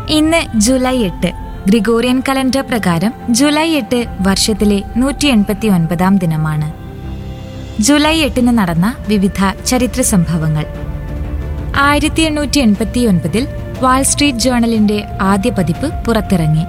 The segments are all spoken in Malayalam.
ഇന്ന് ജൂലൈ എട്ട് ഗ്രിഗോറിയൻ കലണ്ടർ പ്രകാരം ജൂലൈ എട്ട് വർഷത്തിലെ നൂറ്റി എൺപത്തി ഒൻപതാം ദിനമാണ് ജൂലൈ എട്ടിന് നടന്ന വിവിധ ചരിത്ര സംഭവങ്ങൾ ആയിരത്തി എണ്ണൂറ്റി എൺപത്തി ഒൻപതിൽ വാൾ സ്ട്രീറ്റ് ജേണലിന്റെ ആദ്യ പതിപ്പ് പുറത്തിറങ്ങി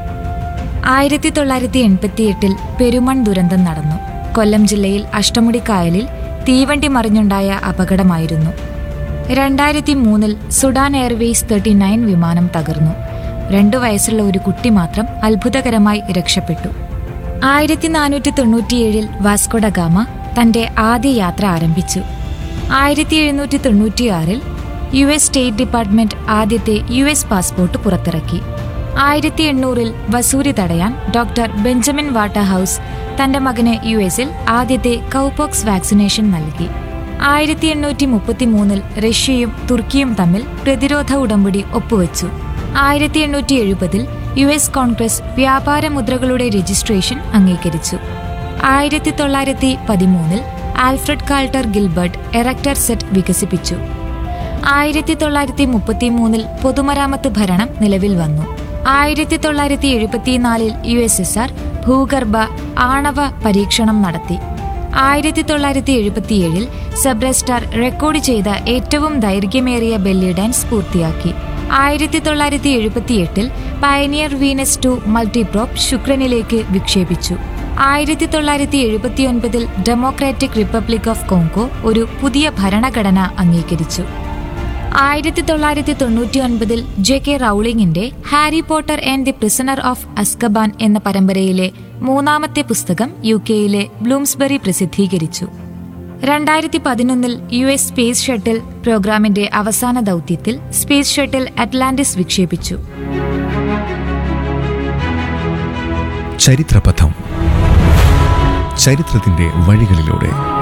ആയിരത്തി തൊള്ളായിരത്തി എൺപത്തിയെട്ടിൽ പെരുമൺ ദുരന്തം നടന്നു കൊല്ലം ജില്ലയിൽ അഷ്ടമുടിക്കായലിൽ തീവണ്ടി മറിഞ്ഞുണ്ടായ അപകടമായിരുന്നു രണ്ടായിരത്തി മൂന്നിൽ സുഡാൻ എയർവേസ് തേർട്ടി നയൻ വിമാനം തകർന്നു രണ്ടു വയസ്സുള്ള ഒരു കുട്ടി മാത്രം അത്ഭുതകരമായി രക്ഷപ്പെട്ടു ആയിരത്തി നാനൂറ്റി തൊണ്ണൂറ്റിയേഴിൽ വാസ്കോഡ ഗാമ തന്റെ ആദ്യ യാത്ര ആരംഭിച്ചു ആയിരത്തി എഴുന്നൂറ്റി തൊണ്ണൂറ്റിയാറിൽ യു എസ് സ്റ്റേറ്റ് ഡിപ്പാർട്ട്മെന്റ് ആദ്യത്തെ യു എസ് പാസ്പോർട്ട് പുറത്തിറക്കി ആയിരത്തി എണ്ണൂറിൽ വസൂരി തടയാൻ ഡോക്ടർ ബെഞ്ചമിൻ വാട്ടർ ഹൗസ് തന്റെ മകന് യു എസിൽ ആദ്യത്തെ കൗപോക്സ് വാക്സിനേഷൻ നൽകി ആയിരത്തി എണ്ണൂറ്റി മുപ്പത്തി മൂന്നിൽ റഷ്യയും തുർക്കിയും തമ്മിൽ പ്രതിരോധ ഉടമ്പടി ഒപ്പുവെച്ചു ആയിരത്തി എണ്ണൂറ്റി എഴുപതിൽ യു എസ് കോൺഗ്രസ് വ്യാപാര മുദ്രകളുടെ രജിസ്ട്രേഷൻ അംഗീകരിച്ചു ആയിരത്തി തൊള്ളായിരത്തി പതിമൂന്നിൽ Alfred Carlton Gilbert Erector set വികസിപ്പിച്ചു ആയിരത്തി തൊള്ളായിരത്തി മുപ്പത്തിമൂന്നിൽ പൊതുമരാമത്ത് ഭരണം നിലവിൽ വന്നു ആയിരത്തി തൊള്ളായിരത്തി എഴുപത്തിനാലിൽ യു എസ് എസ് ആർ ഭൂഗർഭ ആണവ പരീക്ഷണം നടത്തി ആയിരത്തി തൊള്ളായിരത്തി എഴുപത്തിയേഴിൽ സബ്രസ്റ്റാർ റെക്കോർഡ് ചെയ്ത ഏറ്റവും ദൈർഘ്യമേറിയ ബെല്ലി ഡാൻസ് പൂർത്തിയാക്കി ആയിരത്തി തൊള്ളായിരത്തി എഴുപത്തിയെട്ടിൽ പയനിയർ വീനസ് ടു മൾട്ടിപ്രോപ്പ് ശുക്രനിലേക്ക് വിക്ഷേപിച്ചു ആയിരത്തി തൊള്ളായിരത്തി എഴുപത്തിയൊൻപതിൽ ഡെമോക്രാറ്റിക് റിപ്പബ്ലിക് ഓഫ് കോങ്കോ ഒരു പുതിയ ഭരണഘടന അംഗീകരിച്ചു ആയിരത്തി തൊള്ളായിരത്തി തൊണ്ണൂറ്റി ഒൻപതിൽ ജെ കെ റൗളിംഗിന്റെ Harry Potter and the Prisoner of Azkaban എന്ന പരമ്പരയിലെ മൂന്നാമത്തെ പുസ്തകം യു കെയിലെ ബ്ലൂംസ്ബറി പ്രസിദ്ധീകരിച്ചു രണ്ടായിരത്തി പതിനൊന്നിൽ യു എസ് സ്പേസ് ഷട്ടിൽ പ്രോഗ്രാമിന്റെ അവസാന ദൗത്യത്തിൽ സ്പേസ് ഷട്ടിൽ അറ്റ്ലാന്റിസ് വിക്ഷേപിച്ചു ചരിത്രപഥം ചരിത്രത്തിന്റെ വഴികളിലൂടെ